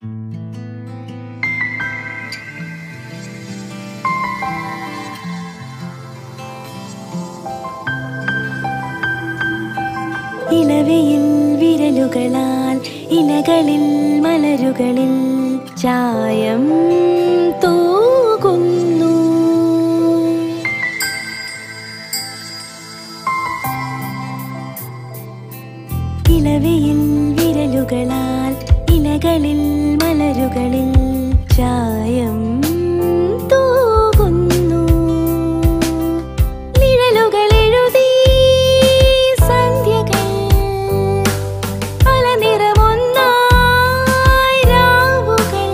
ഇലവയിൽ വിരലുകളാൽ ഇലകളിൽ മലരുകളിൽ ചായം തൂകുന്നു ഇലവയിൽ വിരലുകളാൽ ഇലകളിൽ മലരുകളിൽ ചായം തൂകുന്നു നിഴലുകൾ എഴുതി സന്ധ്യകൾ പല നിറമൊന്നായി രാവുകൾ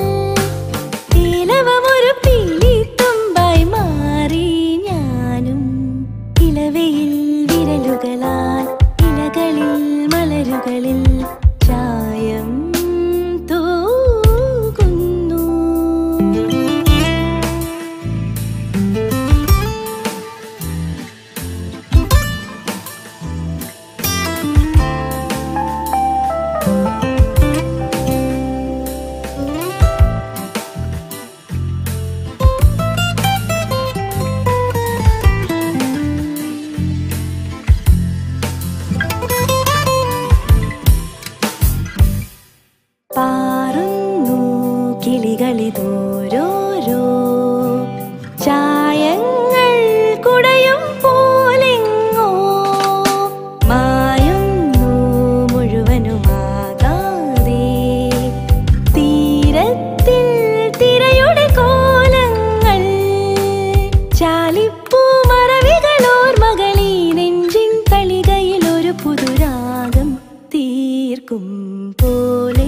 ഇലവമൊരു പീലിത്തുമ്പായി മാറി ഞാനും ഇലവയിൽ വിരലുകളാൽ ഇലകളിൽ മലരുകളിൽ ചായം തൂകുന്നു പാറുന്നു കിളികളിതോരോരോ ചായങ്ങൾ കുടയും പോലെങ്ങോ മായുന്നു മുഴുവനുമാകാതെ തീരത്തിൽ തിരയുടെ കോലങ്ങൾ ചാലിപ്പൂ മറവികളോർമകളീ നെഞ്ചിൻ തളികയിൽ ഒരു പുതുരാഗം തീർക്കും പോലെ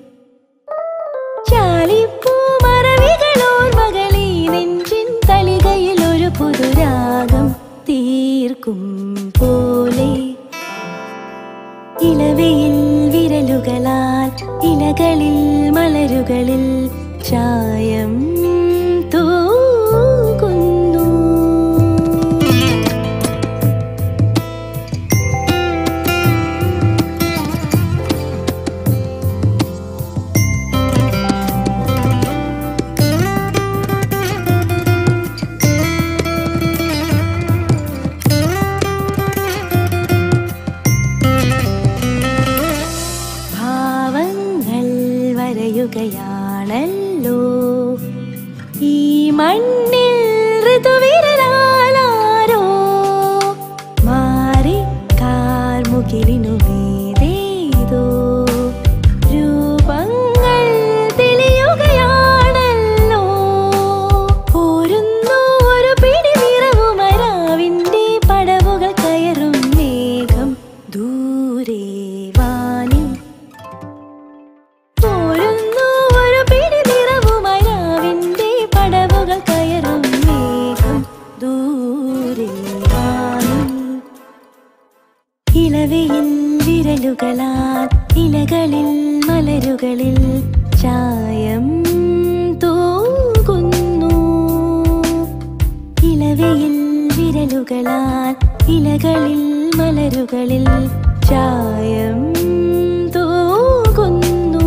ചാലിപ്പൂ മറവികളോർമകളീ നെഞ്ചിൻ തളികയിൽ ഒരു പുതുരാഗം തീർക്കും പോലെ ഇലവയിൽ വിരലുകളാൽ ഇലകളിൽ മലരുകളിൽ ചായം തൂകുന്നു ഭാവങ്ങൾ വരയുകയാണല്ലോ ഈ മണ്ണിൽ ഋതുവിരലാരോ മാറി കാർമുകിലിനു മീതേതോ രൂപങ്ങൾ തെളിയുകയാണല്ലോ പോരുന്നു ഒരു പിടി നിറവുമരാവിൻ്റെ പടവുകൾ കയറും മേഘം ദൂരെ വാനിൽ പോരുന്നു ഒരു പിടി നിറവുമായി രാവിന്റെ പടവുകൾ കയറും മേഘം ദൂരെ വാനിൽ. ഇലവയിൽ വിരലുകളാൽ ഇലകളിൽ മലരുകളിൽ ചായം തൂകുന്നു ഇലവയിൽ വിരലുകളാൽ ഇലകളിൽ മലരുകളിൽ ചായം തൂകുന്നു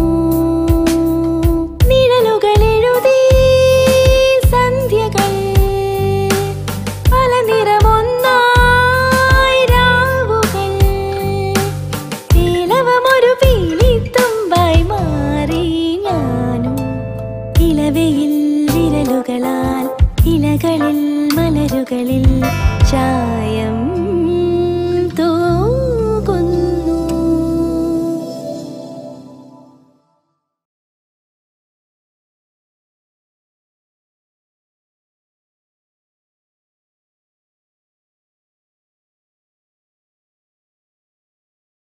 നിഴലുകൾ എഴുതി സന്ധ്യകൾ പല നിറമൊന്നായി രാവുകൾ ഇലവമൊരു പീലിത്തുമ്പായി മാറി ഞാനും ഇലവയിൽ വിരലുകളാൽ ഇലകളിൽ മലരുകളിൽ ചായം